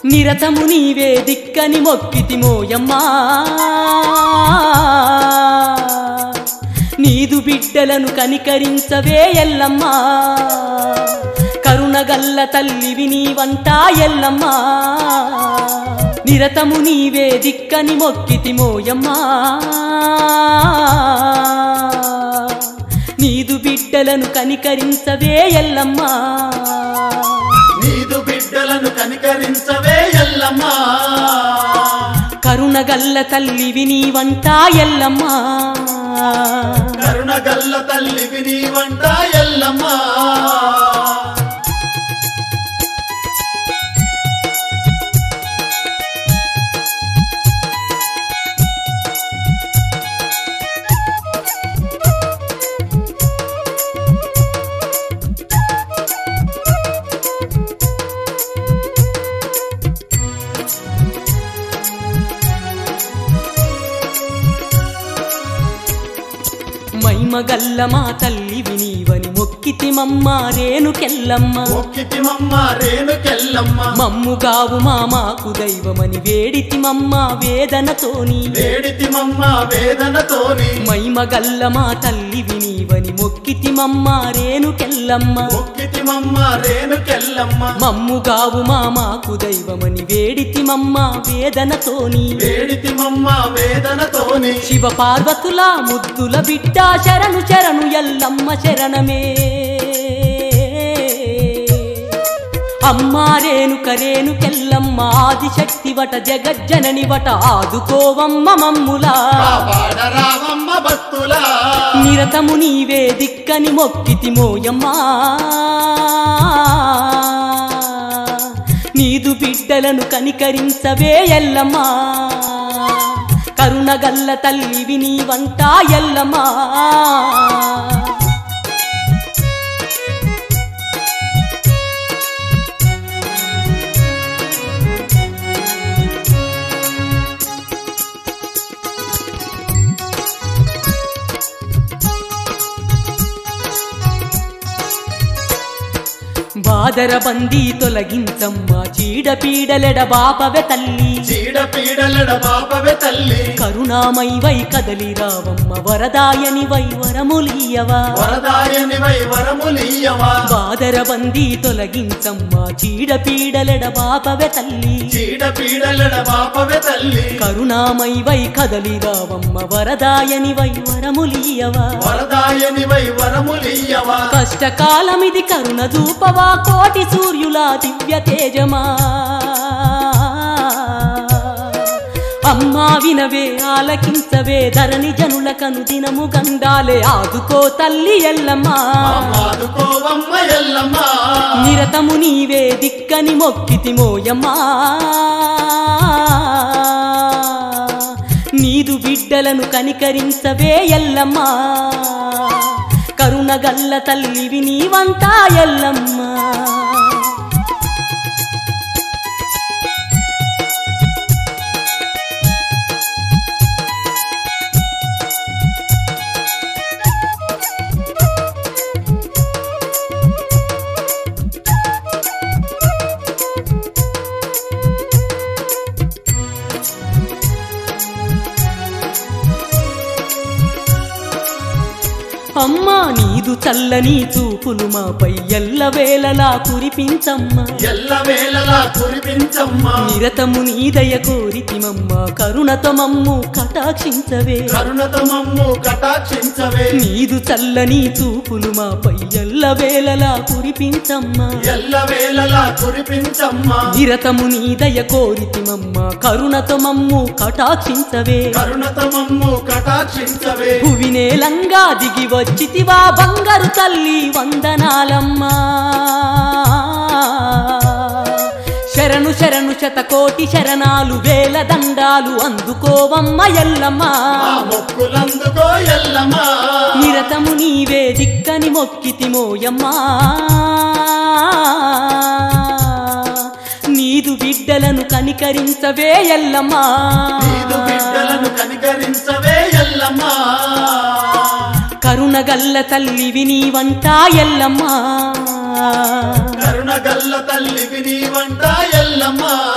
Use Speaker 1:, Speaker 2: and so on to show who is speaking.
Speaker 1: నిరతము నీవే దిక్కని మొక్కితి మోయమ్మా నీదు బిడ్డలను కనికరించవే ఎల్లమ్మా కరుణగల్ల తల్లివి నీవంట ఎల్లమ్మా నిరతము నీవే దిక్కని మొక్కితి మోయమ్మా నీదు బిడ్డలను కనికరించవే ఎల్లమ్మా
Speaker 2: నీదు బిడ్డలను కనికరించవే ఎల్లమ్మా
Speaker 1: కరుణగల్ల తల్లివి నీవంట ఎల్లమ్మా
Speaker 2: కరుణగల్ల తల్లివి నీవంట ఎల్లమ్మా
Speaker 1: మైమగల్ల మా తల్లివి నీవని మొక్కితి మమ్మ రేణుకెల్లమ్మ
Speaker 2: మొక్కితి మమ్మ రేణుకెల్లమ్మ
Speaker 1: మమ్ముగావు మా మాకు దైవమని వేడితి మమ్మ వేదనతోని
Speaker 2: వేడితి మమ్మ వేదనతోని
Speaker 1: మైమగల్ల మా తల్లివి నీవని మొక్కితి మమ్మ రేణుకెల్లమ్మ
Speaker 2: మొక్కితి మమ్మ రేణుకెల్లమ్మ
Speaker 1: మమ్ముగావు మా మాకు దైవమని వేడితి మమ్మ వేదనతోని
Speaker 2: వేడితి మమ్మ వేదనతోని
Speaker 1: శివ పార్వతుల ముద్దుల బిడ్డ శరణు శరణు ఎల్లమ్మ శరణమే అమ్మా రేణుక రేణుకెల్లమ్మ ఆదిశక్తి వట జగజ్జనని వట ఆదుకోవమ్మ మమ్ములా
Speaker 2: కాపాడరావమ్మ భక్తులా
Speaker 1: నిరతము నీవే దిక్కని మొక్కితి మోయమ్మా నీదు బిడ్డలను కనికరించవే ఎల్లమ్మా కరుణగల్ల తల్లివి నీవంట ఎల్లమ్మా బాదర బందీ తొలగించమ్మ చీడ పీడలెడ బాపవె తల్లి
Speaker 2: చీడ పీడలడ పాపవే తల్లి
Speaker 1: కరుణామై వై కదలి రావమ్మ వరదాయని వై వరములీయవా
Speaker 2: వరదాయని వై వరములీయవా
Speaker 1: బాదర బందీ తొలగించమ్మ చీడ పీడలెడ బాపవె తల్లి
Speaker 2: చీడ పీడలడ పాపవే తల్లి
Speaker 1: కరుణామై వై కదలి రావమ్మ వరదాయని వై వరములీయవా
Speaker 2: వరదాయని వై వరములీయవా
Speaker 1: కష్టకాలమిది కరుణ చూపవా కోటి సూర్యుల దివ్య తేజమా అమ్మా వినవే ఆలకించవే ధరణి జనులకను దినము గండాలే ఆదుకో తల్లి ఎల్లమ్మా
Speaker 2: ఆదుకోవమ్మ ఎల్లమ్మ
Speaker 1: నిరతము నీవే దిక్కని మొక్కితి మోయమ్మా నీదు బిడ్డలను కనికరించవే ఎల్లమ్మా కరుణగల్ల తల్లివి నీవంతా ఎల్లమ్మా అమ్మా నీదు చల్లని చూపులు మాపై ఎల్లవేళలా కురిపించమ్మా
Speaker 2: ఎల్లవేళలా కురిపించమ్మ
Speaker 1: నిరతము నీదయ కోరితిమమ్మ కరుణతో మమ్ము కటాక్షించవే
Speaker 2: కరుణతో మమ్ము కటాక్షించవే
Speaker 1: నీదు చల్లని చూపులు మాపై ఎల్లవేళలా కురిపించమ్మా
Speaker 2: ఎల్లవేళలా కురిపించమ్మ
Speaker 1: నిరతము నీదయ కోరితిమమ్మ కరుణతో మమ్ము కటాక్షించవే
Speaker 2: కరుణతో మమ్ము కటాక్షించవే
Speaker 1: భువినేలంగా దిగి వచ్చితివా బంగారు తల్లి వందనాలమ్మా శరణు శరణు శతకోటి శరణాలు వేల దండాలు అందుకోవమ్మ ఎల్లమ్మా
Speaker 2: ఆ మొక్కులందుకో ఎల్లమ్మ
Speaker 1: నిరతము నీవే దిక్కని మొక్కితి మోయమ్మా నీదు బిడ్డలను కనికరించవే ఎల్లమ్మా
Speaker 2: నీదు బిడ్డలను కనికరించవే ఎల్లమ్మ
Speaker 1: కరుణగల్ల తల్లివి నీవంట ఎల్లమ్మా
Speaker 2: కరుణగల్ల తల్లివి నీవంట ఎల్లమ్మ